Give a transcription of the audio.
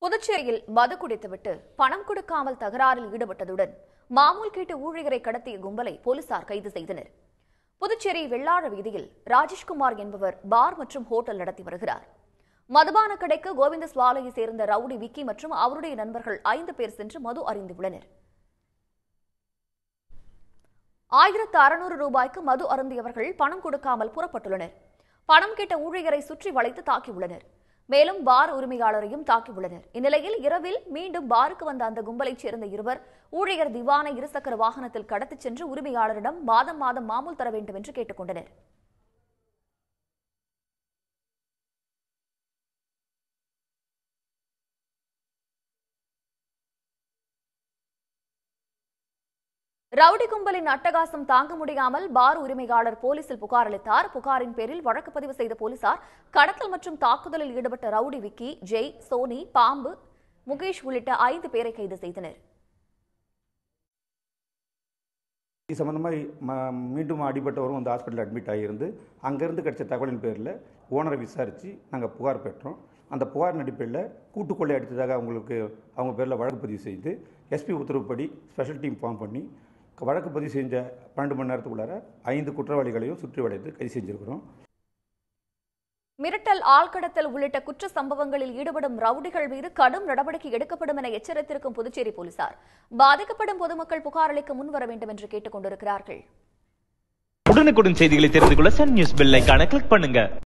புதுச்சேரியில் மது குடித்துவிட்டு பணம் கொடுக்காமல் தகராறில் ஈடுபட்டதுடன் மாமூல் கேட்டு ஊழியரை கடத்திய கும்பலை போலீசார் கைது செய்தனர் புதுச்சேரி வெள்ளாழ வீதியில் ராஜேஷ்குமார் என்பவர் பார் மற்றும் ஹோட்டல் நடத்தி வருகிறார் மதுபான கடைக்கு கோவிந்த சுவாலையை சேர்ந்த ரவுடி விக்கி மற்றும் அவருடைய நண்பர்கள் ஐந்து பேர் சென்று மது அறிந்துள்ளனர் ஆயிரத்து அறுநூறு ரூபாய்க்கு மது அருந்தியவர்கள் பணம் கொடுக்காமல் புறப்பட்டுள்ளனர் பணம் கேட்ட ஊழியரை சுற்றி வளைத்து தாக்கியுள்ளனர் மேலும் பார் உரிமையாளரையும் தாக்கியுள்ளனர் இந்நிலையில் இரவில் மீண்டும் பாருக்கு வந்த அந்த கும்பலைச் சேர்ந்த இருவர் ஊழியர் திவானை இருசக்கர வாகனத்தில் கடத்திச் சென்று உரிமையாளரிடம் மாதம் மாதம் மாமூல் தர வேண்டும் என்று கேட்டுக் கொண்டனர் ரவுடி கும்பலின் அட்டகாசம் தாங்க முடியாமல் பார் உரிமையாளர் போலீசில் புகார் அளித்தார் புகாரின் பேரில் வழக்கு பதிவு செய்த போலீசார் கடத்தல் மற்றும் தாக்குதலில் ஈடுபட்ட ரவுடி விக்கி ஜெய் சோனி பாம்பு முகேஷ் உள்ளிட்ட ஐந்து பேரை கைது செய்தனர் இது சம்மந்தமாக ம- மீண்டும் அடிபட்டவரும் வந்து ஹாஸ்பிட்டல் அட்மிட் ஆகியிருந்து அங்கேருந்து கிடைச்ச தகவலின் பேரில் ஓனரை விசாரித்து நாங்கள் புகார் பெற்றோம் அந்த புகாரின் அடிப்படையில் கூட்டுக்கொள்ளை அடித்ததாக அவங்களுக்கு அவங்க பேரில் வழக்கு பதிவு செய்து எஸ்பி உத்தரவுப்படி ஸ்பெஷல் டீம் ஃபார்ம் பண்ணி வழக்கு பதிவு செஞ்ச பன்னெண்டு மணி நேரத்துக்குள்ளார ஐந்து குற்றவாளிகளையும் சுற்றி வளைத்து கைது செஞ்சுருக்கிறோம் மிரட்டல் ஆள்கடத்தல் உள்ளிட்ட குற்ற சம்பவங்களில் ஈடுபடும் ரவுடிகள் மீது கடும் நடவடிக்கை எடுக்கப்படும் என எச்சரித்திருக்கும் புதுச்சேரி போலீசார் பாதிக்கப்படும் பொதுமக்கள் புகார் அளிக்க முன்வர வேண்டும் என்று கேட்டுக் கொண்டிருக்கிறார்கள் உடனுக்குடன் செய்திகளை தெரிந்து கொள்ள சன் நியூஸ் பெல் ஐகானை கிளிக் பண்ணுங்க